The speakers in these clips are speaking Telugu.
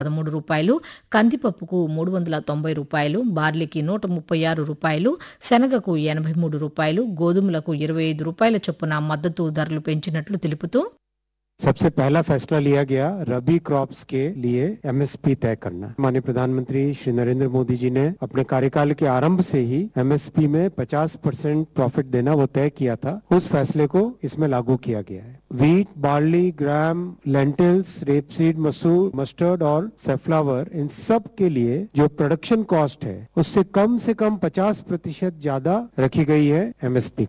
పదమూడు రూపాయలు కందిపప్పుకు మూడు వందల తొంభై రూపాయలు బార్లీకి నూట ముప్పై ఆరు రూపాయలు శనగకు ఎనభై మూడు రూపాయలు గోధుమలకు ఇరవై ఐదు రూపాయల చొప్పున మద్దతు ధరలు పెంచినట్లు తెలుపుతూ सबसे पहला फैसला लिया गया रबी क्रॉप्स के लिए एमएसपी तय करना माननीय प्रधानमंत्री श्री नरेंद्र मोदी जी ने अपने कार्यकाल के आरंभ से ही एमएसपी में 50 परसेंट प्रॉफिट देना वो तय किया था उस फैसले को इसमें लागू किया गया है wheat barley gram lentils rapeseed मसूर मस्टर्ड और सेफ्लावर इन सब के लिए जो प्रोडक्शन कॉस्ट है उससे कम से कम 50 प्रतिशत ज्यादा रखी गई है एमएसपी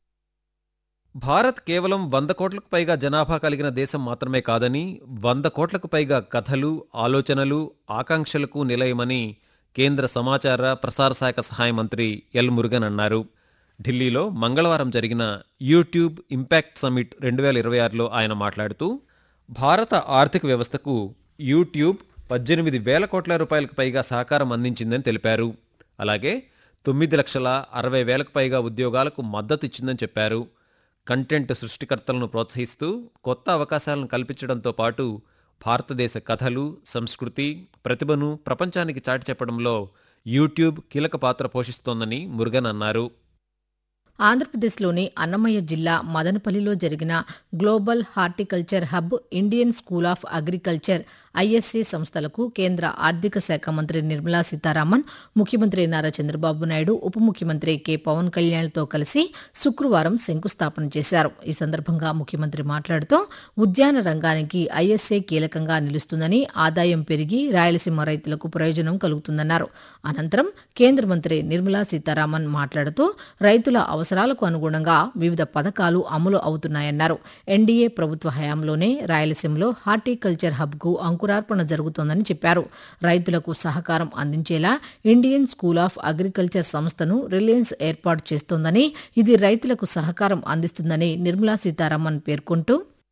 భారత్ కేవలం వంద కోట్లకు పైగా జనాభా కలిగిన దేశం మాత్రమే కాదని వంద కోట్లకు పైగా కథలు ఆలోచనలు ఆకాంక్షలకు నిలయమని కేంద్ర సమాచార ప్రసార శాఖ సహాయ మంత్రి ఎల్ మురుగన్ అన్నారు ఢిల్లీలో మంగళవారం జరిగిన యూట్యూబ్ ఇంపాక్ట్ సమిట్ రెండు వేల ఇరవై ఆరులో ఆయన మాట్లాడుతూ భారత ఆర్థిక వ్యవస్థకు యూట్యూబ్ పద్దెనిమిది వేల కోట్ల రూపాయలకు పైగా సహకారం అందించిందని తెలిపారు అలాగే తొమ్మిది లక్షల అరవై వేలకు పైగా ఉద్యోగాలకు మద్దతు ఇచ్చిందని చెప్పారు కంటెంట్ సృష్టికర్తలను ప్రోత్సహిస్తూ కొత్త అవకాశాలను కల్పించడంతో పాటు భారతదేశ కథలు సంస్కృతి ప్రతిభను ప్రపంచానికి చాటి చెప్పడంలో యూట్యూబ్ కీలక పాత్ర పోషిస్తోందని మురుగన్ అన్నారు ఆంధ్రప్రదేశ్లోని అన్నమయ్య జిల్లా మదనపల్లిలో జరిగిన global horticulture hub Indian school of agriculture ISA సంస్థలకు కేంద్ర ఆర్థిక శాఖ మంత్రి నిర్మలా సీతారామన్ ముఖ్యమంత్రి నారా చంద్రబాబు నాయుడు ఉప ముఖ్యమంత్రి కె పవన్ కళ్యాణ్తో కలిసి శుక్రవారం శంకుస్థాపన చేశారు ఈ సందర్భంగా ముఖ్యమంత్రి మాట్లాడుతూ ఉద్యాన రంగానికి ఐఎస్ఏ కీలకంగా నిలుస్తుందని ఆదాయం పెరిగి రాయలసీమ రైతులకు ప్రయోజనం కలుగుతుందన్నారు అనంతరం కేంద్ర మంత్రి నిర్మలా సీతారామన్ మాట్లాడుతూ రైతుల అవసరాలకు అనుగుణంగా వివిధ పథకాలు అమలు అవుతున్నాయన్నారు ఎన్డీఏ ప్రభుత్వ హయాంలోనే రాయలసీమలో హార్టికల్చర్ హబ్కు అంకురార్పణ జరుగుతోందని చెప్పారు రైతులకు సహకారం అందించేలా ఇండియన్ స్కూల్ ఆఫ్ అగ్రికల్చర్ సంస్థను రిలయన్స్ ఏర్పాటు చేస్తోందని ఇది రైతులకు సహకారం అందిస్తుందని నిర్మలా సీతారామన్ పేర్కొంటూ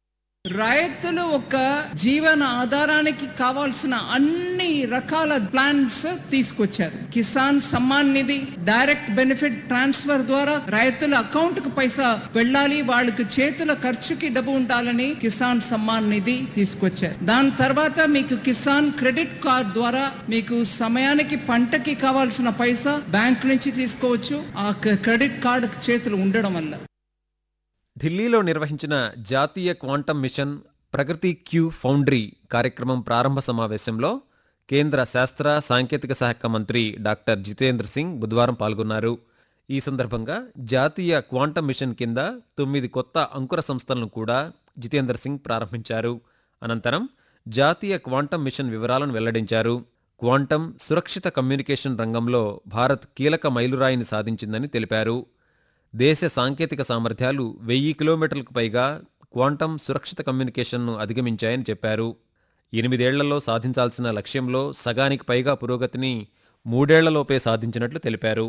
రైతులు ఒక జీవన ఆధారానికి కావాల్సిన అన్ని రకాల ప్లాన్స్ తీసుకొచ్చారు Kisan Samman Nidhi direct benefit transfer ద్వారా రైతుల అకౌంట్ కు పైసా వెళ్ళాలి వాళ్ళకి చేతుల ఖర్చుకి డబ్బు ఉండాలని కిసాన్ సమ్మాన్ నిధి తీసుకొచ్చారు దాని తర్వాత మీకు కిసాన్ క్రెడిట్ కార్డ్ ద్వారా మీకు సమయానికి పంటకి కావాల్సిన పైసా బ్యాంక్ నుంచి తీసుకోవచ్చు ఆ క్రెడిట్ కార్డు చేతులు ఉండడం వల్ల ఢిల్లీలో నిర్వహించిన జాతీయ క్వాంటం మిషన్ ప్రగతి క్యూ ఫౌండ్రీ కార్యక్రమం ప్రారంభ సమావేశంలో కేంద్ర శాస్త్ర సాంకేతిక శాఖ మంత్రి డాక్టర్ జితేంద్ర సింగ్ బుధవారం పాల్గొన్నారు ఈ సందర్భంగా జాతీయ క్వాంటం మిషన్ కింద తొమ్మిది కొత్త అంకుర సంస్థలను కూడా జితేంద్ర సింగ్ ప్రారంభించారు అనంతరం జాతీయ క్వాంటం మిషన్ వివరాలను వెల్లడించారు క్వాంటం సురక్షిత కమ్యూనికేషన్ రంగంలో భారత్ కీలక మైలురాయిని సాధించిందని తెలిపారు దేశ సాంకేతిక సామర్థ్యాలు వెయ్యి కిలోమీటర్లకు పైగా క్వాంటం సురక్షిత కమ్యూనికేషన్ను అధిగమించాయని చెప్పారు ఎనిమిదేళ్లలో సాధించాల్సిన లక్ష్యంలో సగానికి పైగా పురోగతిని మూడేళ్లలోపే సాధించినట్లు తెలిపారు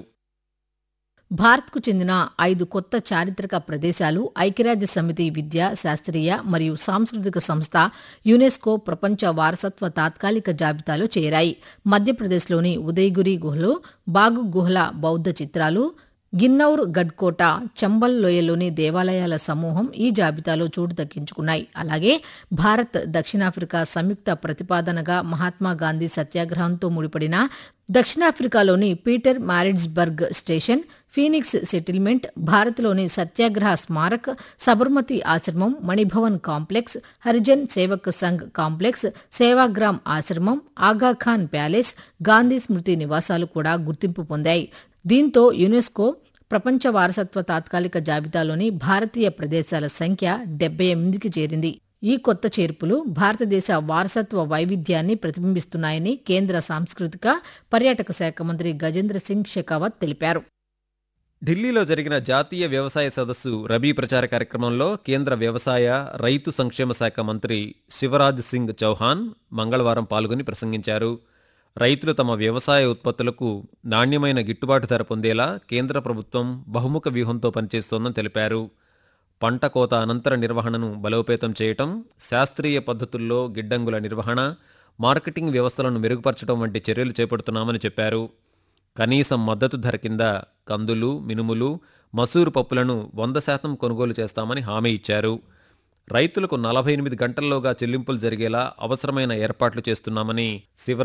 భారత్కు చెందిన ఐదు కొత్త చారిత్రక ప్రదేశాలు ఐక్యరాజ్య సమితి విద్య శాస్త్రీయ మరియు సాంస్కృతిక సంస్థ యునెస్కో ప్రపంచ వారసత్వ తాత్కాలిక జాబితాలో చేరాయి మధ్యప్రదేశ్లోని ఉదయగిరి గుహలో బాగు గుహల బౌద్ధ చిత్రాలు గిన్నౌర్ గడ్కోట చంబల్ లోయలోని దేవాలయాల సమూహం ఈ జాబితాలో చోటు దక్కించుకున్నాయి అలాగే భారత్ దక్షిణాఫ్రికా సంయుక్త ప్రతిపాదనగా మహాత్మా గాంధీ సత్యాగ్రహంతో ముడిపడిన దక్షిణాఫ్రికాలోని Pietermaritzburg station Phoenix settlement భారత్లోని Satyagraha Smarak Sabarmati Ashram Mani Bhavan complex Harijan Sevak Sangh complex Sevagram Ashram Aga Khan palace Gandhi స్మృతి నివాసాలు కూడా గుర్తింపు పొందాయి దీంతో యునెస్కో ప్రపంచ వారసత్వ తాత్కాలిక జాబితాలోని భారతీయ ప్రదేశాల సంఖ్య డెబ్బై ఎనిమిదికి చేరింది ఈ కొత్త చేర్పులు భారతదేశ వారసత్వ వైవిధ్యాన్ని ప్రతిబింబిస్తున్నాయని కేంద్ర సాంస్కృతిక పర్యాటక శాఖ మంత్రి గజేంద్ర సింగ్ షెకావత్ తెలిపారు ఢిల్లీలో జరిగిన జాతీయ వ్యవసాయ సదస్సు రబీ ప్రచార కార్యక్రమంలో కేంద్ర వ్యవసాయ రైతు సంక్షేమ శాఖ మంత్రి శివరాజ్ సింగ్ చౌహాన్ మంగళవారం పాల్గొని ప్రసంగించారు రైతులు తమ వ్యవసాయ ఉత్పత్తులకు నాణ్యమైన గిట్టుబాటు ధర పొందేలా కేంద్ర ప్రభుత్వం బహుముఖ వ్యూహంతో పనిచేస్తోందని తెలిపారు పంట కోత అనంతర నిర్వహణను బలోపేతం చేయటం శాస్త్రీయ పద్ధతుల్లో గిడ్డంగుల నిర్వహణ మార్కెటింగ్ వ్యవస్థలను మెరుగుపరచడం వంటి చర్యలు చేపడుతున్నామని చెప్పారు కనీస మద్దతు ధర కింద కందులు మినుములు మసూరు పప్పులను వంద శాతం కొనుగోలు చేస్తామని హామీ ఇచ్చారు రైతులకు నలభై ఎనిమిది గంటల్లోగా చెల్లింపులు జరిగేలా అవసరమైన ఏర్పాట్లు చేస్తున్నామని శివరాజ్